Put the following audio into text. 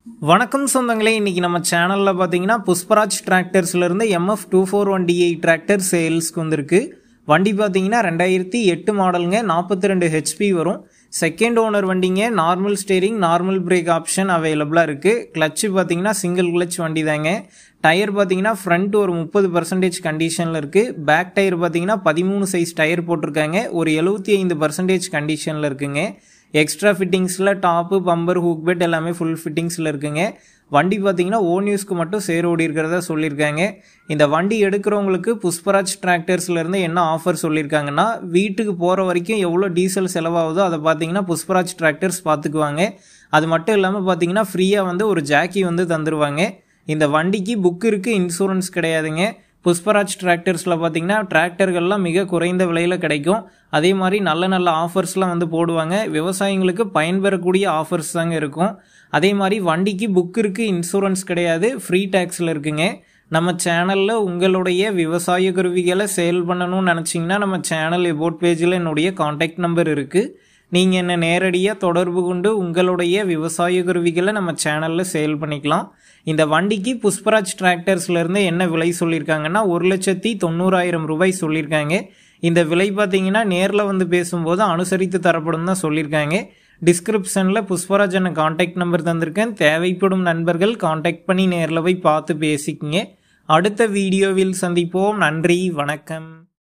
வணக்கம் சொந்தங்களே இன்னைக்கு நம்ம சேனலில் பார்த்தீங்கன்னா புஷ்பராஜ் டிராக்டர்ஸ்லேருந்து MF two four one DI tractor சேல்ஸ்க்கு வந்திருக்கு வண்டி பார்த்தீங்கன்னா ரெண்டாயிரத்தி எட்டு மாடலுங்க நாற்பத்தி ரெண்டு ஹெச்பி வரும் செகண்ட் ஓனர் வண்டிங்க normal steering normal brake option அவைலபிளாக இருக்குது கிளச்சு பார்த்தீங்கன்னா சிங்கிள் கிளச் வண்டி தாங்க டயர் பார்த்தீங்கன்னா ஃப்ரண்ட் ஒரு முப்பது பர்சன்டேஜ் கண்டிஷனில் இருக்குது பேக் டயர் பார்த்தீங்கன்னா பதிமூணு சைஸ் டயர் போட்டிருக்காங்க ஒரு எழுபத்தி ஐந்து பர்சன்டேஜ் கண்டிஷனில் இருக்குங்க எக்ஸ்ட்ரா ஃபிட்டிங்ஸில் டாப்பு பம்பர் ஹூக் பெட் எல்லாமே ஃபுல் ஃபிட்டிங்ஸில் இருக்குங்க வண்டி பார்த்தீங்கன்னா ஓன் யூஸ்க்கு மட்டும் சேர் ஓடி இருக்கிறதா சொல்லியிருக்காங்க இந்த வண்டி எடுக்கிறவங்களுக்கு புஷ்பராஜ் டிராக்டர்ஸ்லேருந்து என்ன ஆஃபர் சொல்லியிருக்காங்கன்னா வீட்டுக்கு போகிற வரைக்கும் எவ்வளோ டீசல் செலவாகுதோ அதை பார்த்தீங்கன்னா புஷ்பராஜ் டிராக்டர்ஸ் பார்த்துக்குவாங்க அது மட்டும் இல்லாமல் பார்த்தீங்கன்னா ஃப்ரீயாக வந்து ஒரு ஜாக்கி வந்து தந்துடுவாங்க இந்த வண்டிக்கு புக் இருக்குது இன்சூரன்ஸ் கிடையாதுங்க புஷ்பராஜ் டிராக்டர்ஸில் பார்த்தீங்கன்னா டிராக்டர்கள்லாம் மிக குறைந்த விலையில் கிடைக்கும் அதே மாதிரி நல்ல நல்ல ஆஃபர்ஸ்லாம் வந்து போடுவாங்க விவசாயிங்களுக்கு பயன்பெறக்கூடிய ஆஃபர்ஸ் தாங்க இருக்கும் அதே மாதிரி வண்டிக்கு புக் இருக்குது இன்சூரன்ஸ் கிடையாது ஃப்ரீ டேக்ஸில் இருக்குங்க நம்ம சேனலில் உங்களுடைய விவசாய கருவிகளை சேல் பண்ணணும்னு நினச்சிங்கன்னா நம்ம சேனல் எபோட் பேஜில் என்னுடைய காண்டாக்ட் நம்பர் இருக்குது நீங்கள் என்ன நேரடியாக தொடர்பு கொண்டு உங்களுடைய விவசாய கருவிகளை நம்ம சேனலில் சேல் பண்ணிக்கலாம் இந்த வண்டிக்கு புஷ்பராஜ் டிராக்டர்ஸ்லேருந்து என்ன விலை சொல்லியிருக்காங்கன்னா ஒரு லட்சத்தி தொண்ணூறாயிரம் ரூபாய் சொல்லியிருக்காங்க இந்த விலை பார்த்தீங்கன்னா நேரில் வந்து பேசும்போது அனுசரித்து தரப்படும் தான் சொல்லியிருக்காங்க டிஸ்கிரிப்ஷனில் புஷ்பராஜ் என்ன காண்டாக்ட் நம்பர் தந்திருக்கேன் தேவைப்படும் நண்பர்கள் காண்டாக்ட் பண்ணி நேரில் போய் பார்த்து பேசிக்கங்க அடுத்த வீடியோவில் சந்திப்போம் நன்றி வணக்கம்